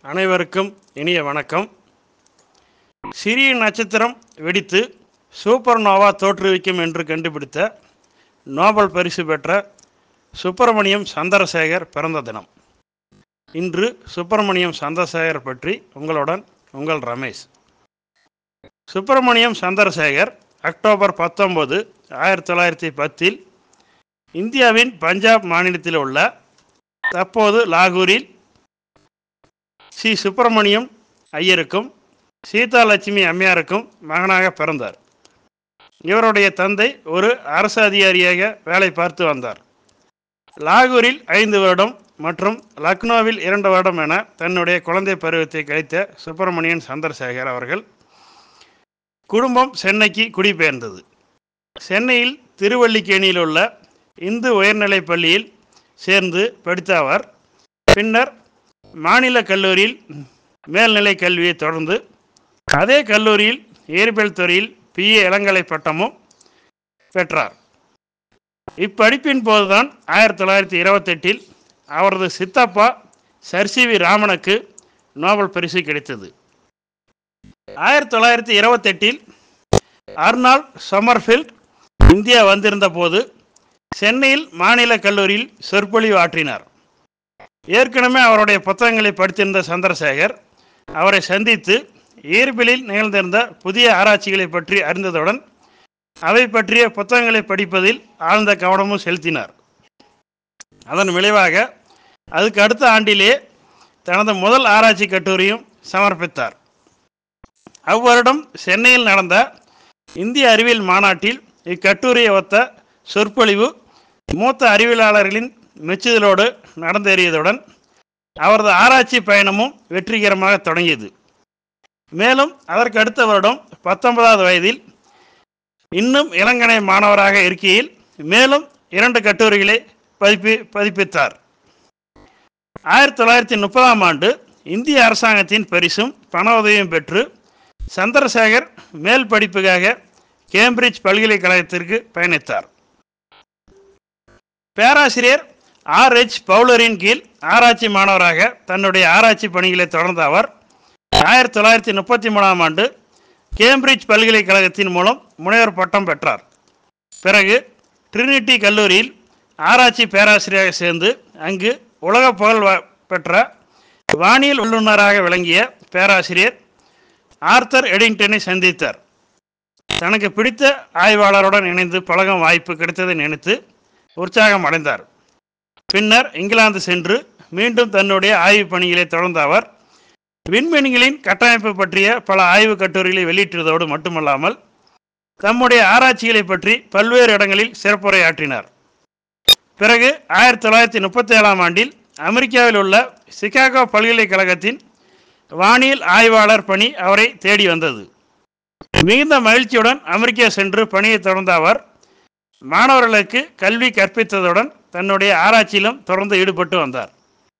அனைவருக்கும் இனிய வணக்கம் சிறிய நட்சத்திரம் வெடித்து சூப்பர் நோவா தோற்றுவிக்கும் என்று கண்டுபிடித்த நோபல் பரிசு பெற்ற சுப்பிரமணியம் சந்திரசேகர் பிறந்த தினம் இன்று சுப்பிரமணியம் சந்திரசேகர் பற்றி உங்களுடன் உங்கள் ரமேஷ் சுப்பிரமணியம் சந்திரசேகர் அக்டோபர் பத்தொன்பது ஆயிரத்தி தொள்ளாயிரத்தி பத்தில் இந்தியாவின் பஞ்சாப் மாநிலத்தில் உள்ள தற்போது லாகூரில் சி சுப்பிரமணியம் ஐயருக்கும் சீதா லட்சுமி அம்மையாருக்கும் மகனாக பிறந்தார் இவருடைய தந்தை ஒரு அரசு அதிகாரியாக வேலை பார்த்து வந்தார் லாகூரில் ஐந்து வருடம் மற்றும் லக்னோவில் இரண்டு வருடம் என தன்னுடைய குழந்தை பருவத்தை கழித்த சுப்பிரமணியன் சந்திரசேகர் அவர்கள் குடும்பம் சென்னைக்கு குடிபெயர்ந்தது சென்னையில் திருவல்லிக்கேணியில் உள்ள இந்து உயர்நிலைப் பள்ளியில் சேர்ந்து படித்த அவர் பின்னர் மாநில கல்லூரியில் மேல்நிலை கல்வியை தொடர்ந்து அதே கல்லூரியில் இயற்பியல் துறையில் பிஏ இளங்கலை பட்டமும் பெற்றார் இப்படிப்பின் போதுதான் ஆயிரத்தி தொள்ளாயிரத்தி இருபத்தெட்டில் அவரது சித்தப்பா சர் சி வி ராமனுக்கு நோபல் பரிசு கிடைத்தது ஆயிரத்தி தொள்ளாயிரத்தி இருபத்தெட்டில் அர்னால்ட் சம்மர்ஃபீல்ட் இந்தியா வந்திருந்த போது சென்னையில் மாநில கல்லூரியில் சொற்பொழிவு ஆற்றினார் ஏற்கனவே அவருடைய புத்தகங்களை படித்திருந்த சந்திரசேகர் அவரை சந்தித்து இயற்பியலில் நிகழ்ந்திருந்த புதிய ஆராய்ச்சிகளை பற்றி அறிந்ததுடன் அவை பற்றிய புத்தகங்களை படிப்பதில் ஆழ்ந்த கவனமும் செலுத்தினார் அதன் விளைவாக அதுக்கு அடுத்த ஆண்டிலே தனது முதல் ஆராய்ச்சி கட்டுரையும் சமர்ப்பித்தார் அவ்வருடம் சென்னையில் நடந்த இந்திய அறிவியல் மாநாட்டில் இக்கட்டுரையை ஒத்த சொற்பொழிவு மூத்த அறிவியலாளர்களின் மெச்சுதலோடு நடந்தேறியதுடன் அவரது ஆராய்ச்சி பயணமும் வெற்றிகரமாக தொடங்கியது மேலும் அதற்கு அடுத்த வருடம் பத்தொன்பதாவது வயதில் இன்னும் இளங்கனை மாணவராக இருக்கையில் மேலும் இரண்டு கட்டுரைகளை பதிப்பி பதிப்பித்தார் ஆயிரத்தி தொள்ளாயிரத்தி முப்பதாம் ஆண்டு இந்திய அரசாங்கத்தின் பரிசும் பண உதவியும் பெற்று சந்திரசேகர் மேல் படிப்புக்காக கேம்பிரிட்ஜ் பல்கலைக்கழகத்திற்கு பயணித்தார் பேராசிரியர் ஆர் எச் பவுலரின் கீழ் ஆராய்ச்சி மாணவராக தன்னுடைய ஆராய்ச்சி பணிகளை தொடர்ந்த அவர் ஆயிரத்தி தொள்ளாயிரத்தி முப்பத்தி மூணாம் ஆண்டு கேம்பிரிட்ஜ் பல்கலைக்கழகத்தின் மூலம் முனைவர் பட்டம் பெற்றார் பிறகு ட்ரினிட்டி கல்லூரியில் ஆராய்ச்சி பேராசிரியராக சேர்ந்து அங்கு உலக புகழ் வ- பெற்ற வானியல் வல்லுநராக விளங்கிய பேராசிரியர் ஆர்த்தர் எடிங்டனை சந்தித்தார் தனக்கு பிடித்த ஆய்வாளருடன் இணைந்து பழகும் வாய்ப்பு கிடைத்ததை நினைத்து உற்சாகம் அடைந்தார் பின்னர் இங்கிலாந்து சென்று மீண்டும் தன்னுடைய ஆய்வு பணிகளை தொடர்ந்த அவர் விண்வெளிகளின் கட்டமைப்பு பற்றிய பல ஆய்வு கட்டுரைகளை வெளியிட்டதோடு மட்டுமல்லாமல் தம்முடைய ஆராய்ச்சிகளை பற்றி பல்வேறு இடங்களில் சிறப்புரையாற்றினார் பிறகு ஆயிரத்தி தொள்ளாயிரத்தி முப்பத்தி ஏழாம் ஆண்டில் அமெரிக்காவில் உள்ள சிகாகோ பல்கலைக்கழகத்தின் வானியல் ஆய்வாளர் பணி அவரை தேடி வந்தது மிகுந்த மகிழ்ச்சியுடன் அமெரிக்கா சென்று பணியை தொடர்ந்த அவர் மாணவர்களுக்கு கல்வி கற்பித்ததுடன் தன்னுடைய ஆராய்ச்சியிலும் தொடர்ந்து ஈடுபட்டு வந்தார்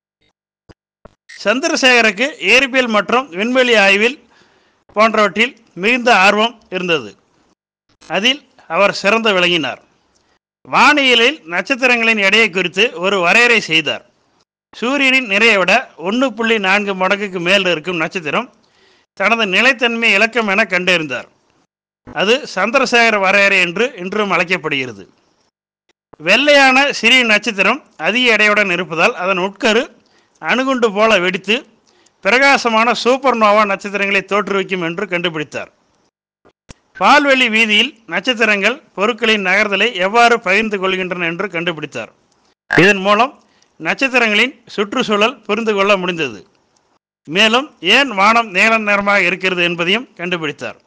சந்திரசேகருக்கு இயற்பியல் மற்றும் விண்வெளி ஆய்வில் போன்றவற்றில் மிகுந்த ஆர்வம் இருந்தது அதில் அவர் சிறந்து விளங்கினார் வானியலில் நட்சத்திரங்களின் எடையை குறித்து ஒரு வரையறை செய்தார் சூரியனின் நிறையை விட ஒன்று புள்ளி நான்கு மடங்குக்கு மேல் இருக்கும் நட்சத்திரம் தனது நிலைத்தன்மை இலக்கம் என கண்டறிந்தார் அது சந்திரசேகர் வரையறை என்று இன்றும் அழைக்கப்படுகிறது வெள்ளையான சிறிய நட்சத்திரம் அதிக எடையுடன் இருப்பதால் அதன் உட்கரு அணுகுண்டு போல வெடித்து பிரகாசமான சூப்பர் நோவா நட்சத்திரங்களை தோற்றுவிக்கும் என்று கண்டுபிடித்தார் பால்வெளி வீதியில் நட்சத்திரங்கள் பொருட்களின் நகர்தலை எவ்வாறு பகிர்ந்து கொள்கின்றன என்று கண்டுபிடித்தார் இதன் மூலம் நட்சத்திரங்களின் சுற்றுச்சூழல் புரிந்து கொள்ள முடிந்தது மேலும் ஏன் வானம் நீல நிறமாக இருக்கிறது என்பதையும் கண்டுபிடித்தார்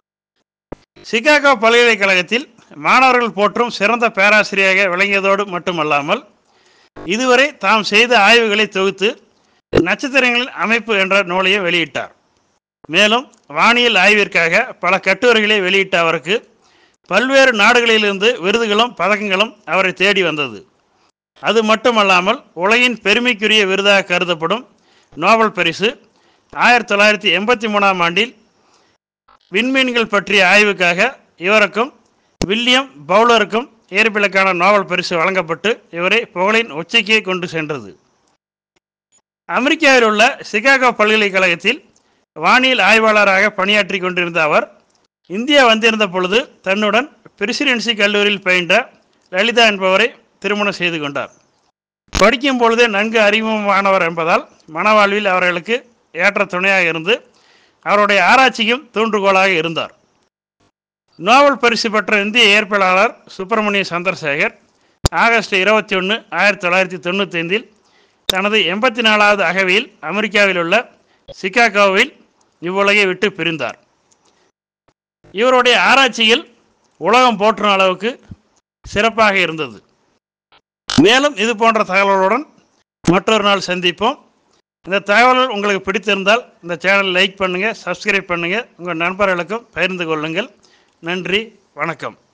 சிகாகோ பல்கலைக்கழகத்தில் மாணவர்கள் போற்றும் சிறந்த பேராசிரியராக விளங்கியதோடு மட்டுமல்லாமல் இதுவரை தாம் செய்த ஆய்வுகளை தொகுத்து நட்சத்திரங்களின் அமைப்பு என்ற நூலையும் வெளியிட்டார் மேலும் வானியல் ஆய்விற்காக பல கட்டுரைகளை வெளியிட்ட அவருக்கு பல்வேறு நாடுகளிலிருந்து விருதுகளும் பதக்கங்களும் அவரை தேடி வந்தது அது மட்டுமல்லாமல் உலகின் பெருமைக்குரிய விருதாக கருதப்படும் நோபல் பரிசு ஆயிரத்தி தொள்ளாயிரத்தி எண்பத்தி மூணாம் ஆண்டில் விண்மீன்கள் பற்றிய ஆய்வுக்காக இவருக்கும் வில்லியம் பவுலருக்கும் இயற்பியலுக்கான நோபல் பரிசு வழங்கப்பட்டு இவரை புகழின் உச்சிக்கே கொண்டு சென்றது அமெரிக்காவில் உள்ள சிகாகோ பல்கலைக்கழகத்தில் வானியல் ஆய்வாளராக பணியாற்றி கொண்டிருந்த அவர் இந்தியா வந்திருந்த பொழுது தன்னுடன் பிரசிடென்சி கல்லூரியில் பயின்ற லலிதா என்பவரை திருமணம் செய்து கொண்டார் படிக்கும் பொழுதே நன்கு அறிமுகமானவர் என்பதால் மணவாழ்வில் அவர்களுக்கு ஏற்ற துணையாக இருந்து அவருடைய ஆராய்ச்சியும் தூண்டுகோலாக இருந்தார் நோபல் பரிசு பெற்ற இந்திய இயற்பியலாளர் சுப்பிரமணிய சந்திரசேகர் ஆகஸ்ட் இருபத்தி ஒன்று ஆயிரத்தி தொள்ளாயிரத்தி தொண்ணூத்தைந்தில் தனது எண்பத்தி நாலாவது அகவையில் அமெரிக்காவில் உள்ள சிகாகோவில் இவ்வுலகை விட்டு பிரிந்தார் இவருடைய ஆராய்ச்சியில் உலகம் போற்றும் அளவுக்கு சிறப்பாக இருந்தது மேலும் இது போன்ற தகவல்களுடன் மற்றொரு நாள் சந்திப்போம் இந்த தகவல்கள் உங்களுக்கு பிடித்திருந்தால் இந்த சேனல் லைக் பண்ணுங்கள் சப்ஸ்கிரைப் பண்ணுங்கள் உங்கள் நண்பர்களுக்கும் பகிர்ந்து கொள்ளுங்கள் நன்றி வணக்கம்